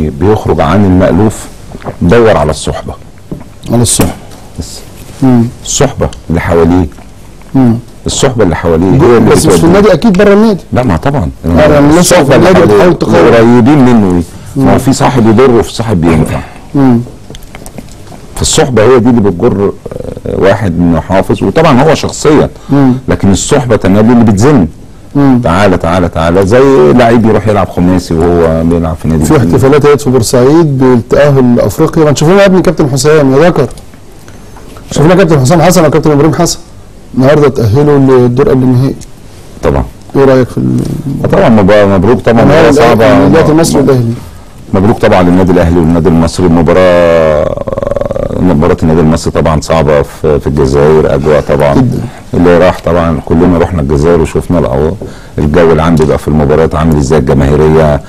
بي بيخرج عن المألوف دور على الصحبه على الصح بس مم. الصحبه اللي حواليه مم. الصحبه اللي حواليه هي اللي بس مش في بتوديه. النادي اكيد بره النادي لا ما طبعا يعني الناس الصحبه في اللي النادي حواليه بتحاول تقوي. قريبين منه ايه ما هو في صاحب يضر وفي صاحب بينفع مم. فالصحبه هي دي اللي بتجر آه، واحد انه حافظ وطبعا هو شخصيا مم. لكن الصحبه النادي اللي بتزن مم. تعالى تعالى تعالى زي لعيب يروح يلعب خماسي وهو بيلعب في نادي في تاني. احتفالات اهيت في بورسعيد بالتاهل لافريقيا ما تشوف لنا يا ابني كابتن حسام يا ذكر شوف لنا كابتن حسام حسن او كابتن ابراهيم حسن النهارده تاهلوا للدور قبل النهائي طبعا ايه رايك في طبعا مب- مبروك طبعا مباراه النهارده صعبه النادي المصري والاهلي مبروك طبعا للنادي الاهلي والنادي المصري المباراه مباراه النادي المصري طبعا صعبه في, في الجزائر اجواء طبعا جدا. اللي راح طبعا كلنا رحنا الجزائر وشفنا الأو- الجو العام بيبقى في المباريات عامل ازاي الجماهيريه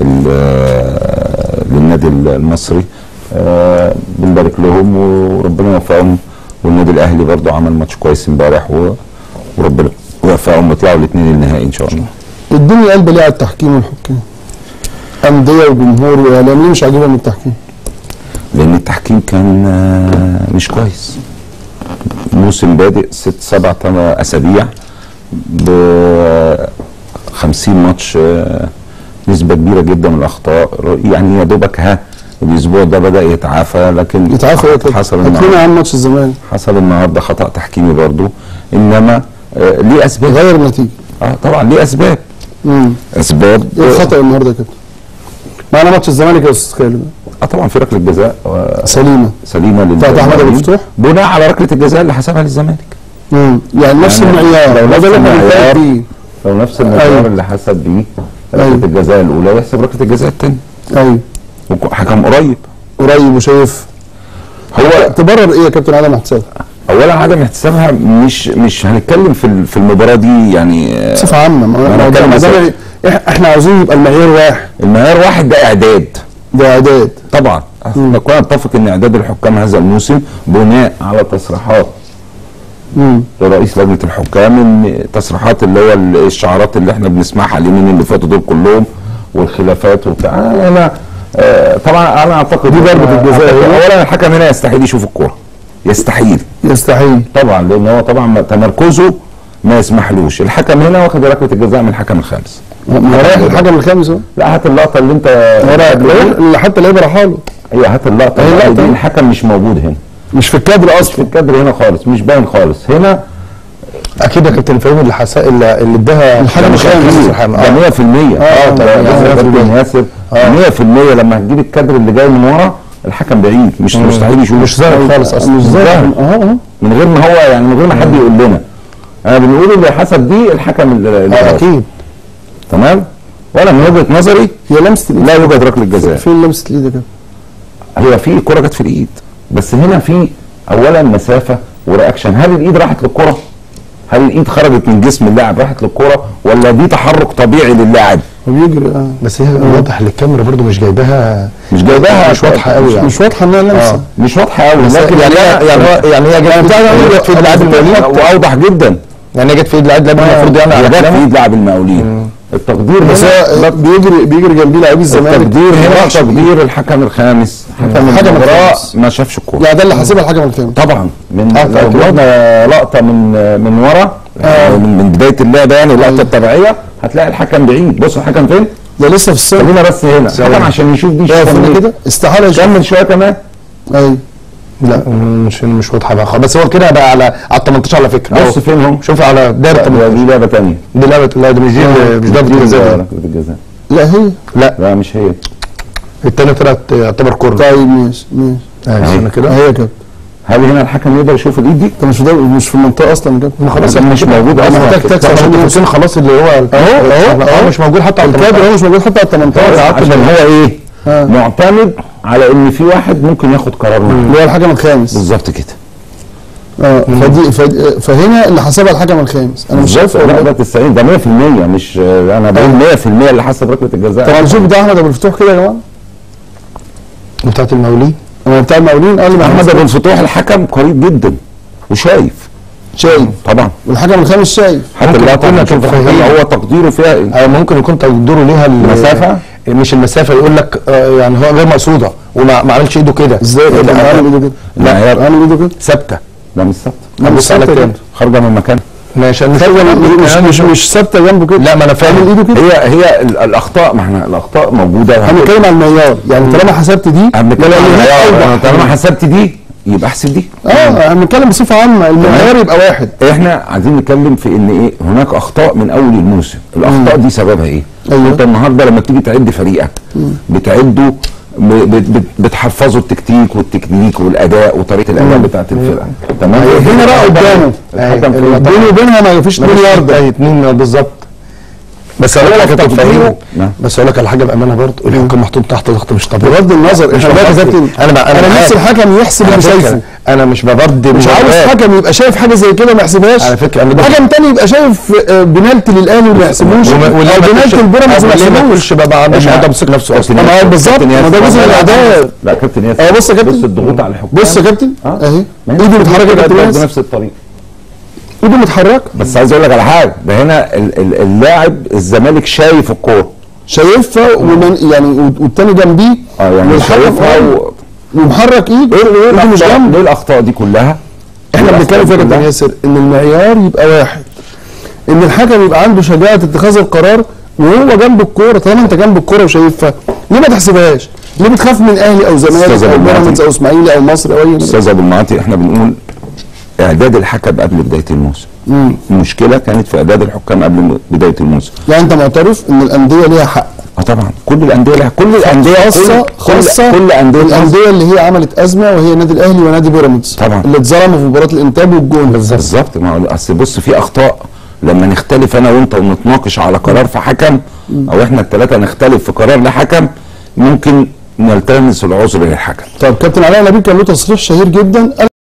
ال- للنادي المصري آه، بنبارك لهم وربنا يوفقهم والنادي الاهلي برضو عمل ماتش كويس امبارح و- وربنا يوفقهم ويطلعوا الاثنين النهائي ان شاء الله الدنيا قلب ليه على التحكيم والحكام انديه وجمهور واعلاميين مش عاجبهم التحكيم لان التحكيم كان آه، مش كويس موسم بادئ ست سبع تم- اسابيع ب 50 ماتش آه، نسبه كبيره جدا من الاخطاء يعني يا دوبك ها الاسبوع ده بدا يتعافى لكن يتعافى ايه كده حصل هتكلم النهارده عن ماتش الزمالك حصل النهارده خطا تحكيمي برضو انما آه، ليه اسباب غير النتيجه اه طبعا ليه اسباب امم اسباب ايه الخطا النهارده يا كابتن معنا ماتش الزمالك يا استاذ خالد اه طبعا في ركله جزاء آه، سليمه سليمه لل- بتاعت أحمد أبو الفتوح؟ بناء على ركله الجزاء اللي حسبها للزمالك امم يعني نفس يعني المعيار لو هو نفس ده اللي احنا المعيار بنتكلم فيه لو نفس المعيار أيوة. اللي حسب بيه أيوة. ركله الجزاء الاولى يحسب ركله الجزاء الثانيه ايوه حكم قريب قريب وشايف هو تبرر ايه يا كابتن عدم احتساب اولا عدم احتسابها مش مش هنتكلم في ال- في المباراه دي يعني آه، بصفه عامه ما أنا ما هو ده- بتكلم ما ده- مثلا. إح- احنا عاوزين يبقى المعيار واحد المعيار واحد ده اعداد ده اعداد طبعا احنا كنا نتفق ان اعداد الحكام هذا الموسم بناء على تصريحات امم لرئيس لجنه الحكام ان تصريحات اللي هو ال- الشعارات اللي احنا بنسمعها اليومين اللي فاتوا دول كلهم والخلافات وبتاع انا أنا، آه، طبعا انا اعتقد دي ضربة الجزاء أعتقد هي. اولا الحكم هنا يستحيل يشوف الكوره يستحيل يستحيل طبعا لان هو طبعا ما- تمركزه ما يسمحلوش الحكم هنا واخد ركله الجزاء من الحكم الخامس ما رايح الحكم الخامس اهو لا هات اللقطه اللي انت هو رايح اللي حتى اللعيبه راحوا له هي هات اللقطه هي اللي اللقطة. دي الحكم مش موجود هنا مش في الكادر في اصلا الكادر هنا خالص مش باين خالص هنا اكيد يا كابتن فاهم اللي حسا اللي اللي اداها الحكم الخامس. ده 100% اه ده طبعاً. ده كابتن ياسر 100% لما هتجيب الكادر اللي جاي من ورا الحكم بعيد مش مستحيل يشوف مش ظاهر خالص اصلا مش ظاهر اه اه من غير ما هو يعني من غير ما حد يقول لنا انا بنقول اللي حسب دي الحكم ال- ال- آه، اكيد تمام وانا من وجهه نظري هي لمسه الايد لا يوجد ركله جزاء فين لمسه الايد يا كابتن هي في كرة جت في الايد بس هنا في اولا مسافه ورياكشن هل الايد راحت للكره؟ هل الايد خرجت من جسم اللاعب راحت للكره ولا دي تحرك طبيعي لللاعب؟ هو بيجري اه بس هي واضح للكاميرا برضو مش جايباها مش جايباها مش واضحه قوي مش, يعني مش واضحه انها لمسه مش واضحه قوي لكن يعني هي يعني هو يعني هي جت هي جت في ايد لاعب المقاولين واوضح جدا يعني هي جت في ايد لاعب المفروض يعني هي على جت في كلامه ايد لاعب المقاولين التقدير بس هنا هو بيجري بيجري جنبيه لعيب الزمالك التقدير هنا راحش بيه. تقدير الحكم الخامس حكم الحكم المباراه الخامس. ما شافش الكوره يعني ده اللي حاسبها الحكم الخامس طبعا من آه، لو طبعاً. جبنا لقطه من من ورا آه. من من بدايه اللعبه يعني اللقطه الطبيعيه هتلاقي الحكم بعيد بص الحكم فين؟ ده لسه في السنه خلينا بس هنا الحكم عشان يشوف دي ده يشوف فين منين. كده استحاله يشوف كمل شويه كمان ايوه لا مش مش واضحه بقى خالص. بس هو كده بقى على على ال 18 على فكره بص أهو. فين هم؟ شوف على دايره لا، 18 دي لعبه ثانيه دي لعبه لا ده مش دي مش ضربه الجزاء دي. ركله الجزاء لا هي لا لا مش هي الثانيه طلعت يعتبر كورنر طيب ماشي ماشي آه، استنى كده هي يا كابتن هل هنا الحكم يقدر يشوف الايد دي؟ انت مش في دول- مش في المنطقه اصلا يا كابتن خلاص ده مش موجود انا اصلا محتاج تاكس عشان تفوسين خلاص اللي هو اهو اهو اه مش موجود حتى على الكادر هو مش موجود حتى على ال 18 عشان هو ايه؟ آه. معتمد على ان في واحد ممكن ياخد قرار معين. اللي هو الحكم الخامس بالظبط كده اه فدي فدي- فهنا اللي حسبها الحكم الخامس انا مش شايف لا ده 90 ده 100% مش انا بقول 100% اللي حسب ركله الجزاء طبعا الشوط بتاع احمد ابو الفتوح كده يا جماعه بتاعت المقاولين انا بتاع المقاولين قال لي احمد محمد ابو الفتوح الحكم قريب جدا وشايف شايف طبعا والحكم الخامس شايف حتى ممكن اللقطه يكون اللي كان شوف فاهم. هو تقديره فيها ايه؟ آه، ممكن يكون تقدروا ليها ال- المسافة؟ مش المسافه يقول لك آه، يعني هو غير مقصوده وما ما عملش ايده كده ازاي إيه كده ده؟ عامل ايده كده المعيار عامل ايده كده ثابته لا مش ثابته لا، مش ابص على ثابتة التاني كده. خارجه من مكانها ماشي انا مش خارجة من- مش مش مش ثابته جنبه كده لا ما انا فاهم عامل ايده كده هي هي ال- الاخطاء ما احنا الاخطاء موجوده احنا بنتكلم على المعيار يعني طالما حسبت دي بنتكلم ولا عن اللي هي المعيار. أوضح. طالما حسبت دي يبقى احسب دي اه احنا بنتكلم بصفه عامه المعيار يبقى واحد احنا عايزين نتكلم في ان ايه هناك اخطاء من اول الموسم الاخطاء دي سببها ايه أيوة. انت النهارده لما تيجي تعد فريقك بتعده ب- بت- بت- بتحفظوا التكتيك والتكنيك والاداء وطريقه الاداء بتاعت الفرقه تمام هنا بقى قدامه الحكم في بينه وبينها ما فيش 2 يارد اي اتنين بالظبط بس اقول لك هو حاجه أخطأ تفهيم تفهيم. نعم. بس اقول لك على حاجه بامانه برضه الحكم محطوط تحت ضغط مش طبيعي بغض النظر مش احنا بقى ببرد. كابتن انا بقى انا نفسي عارف. الحكم يحسب على اللي فكرة، شايفه انا مش ببرد مش عاوز بالباب. حكم يبقى شايف حاجه زي كده ما يحسبهاش على فكرة أنا ده- حكم تاني يبقى شايف آه، بنالتي للاهلي وما يحسبوش وما- او وليه ما بنالتي تقولش- البيراميدز ما أو ليه ما يحسبوش تقولش بقى ما عندوش إحنا- حد يمسك نفسه كابتن اصلا ما هو بالظبط، كابتن ما ياسر. ده جزء من لا، الأداء. لا كابتن ياسر اه بص يا كابتن. بص الضغوط على الحكام بص يا كابتن آه. اهي ما هي ايده متحركه يا كابتن ياسر بنفس الطريقه ايده متحركه بس عايز اقول لك على حاجه ده هنا ال- ال- اللاعب الزمالك شايف الكوره شايفها ومن يعني والتاني جنبيه اه يعني والحكم شايفها آه، و... ومحرك ايده ايه ايده مش الأخطاء- جنبه ليه الاخطاء دي كلها احنا ليه بنتكلم فيها يا الأخطاء كابتن كلها؟ ياسر ان المعيار يبقى واحد ان الحكم يبقى عنده شجاعه اتخاذ القرار وهو جنب الكوره طالما انت جنب الكوره وشايفها ليه ما تحسبهاش؟ ليه بتخاف من اهلي او زمالك أستاذ او أبو بيراميدز المعاطي. او اسماعيلي او مصر او اي نادي؟ استاذ ابو المعاطي احنا بنقول اعداد الحكم قبل بدايه الموسم المشكله كانت في اعداد الحكام قبل م- بدايه الموسم يعني انت معترف ان الانديه ليها حق اه طبعا كل الانديه لها كل الانديه خاصه كل- خاصه كل, كل انديه الانديه اللي هي عملت ازمه وهي نادي الاهلي ونادي بيراميدز طبعا. اللي اتظلموا في مباراه الانتاج والجون بالظبط ما هو اصل بص في اخطاء لما نختلف انا وانت ونتناقش على قرار في حكم او احنا الثلاثه نختلف في قرار لحكم ممكن نلتمس العذر للحكم طب كابتن علاء نبيل كان له تصريح شهير جدا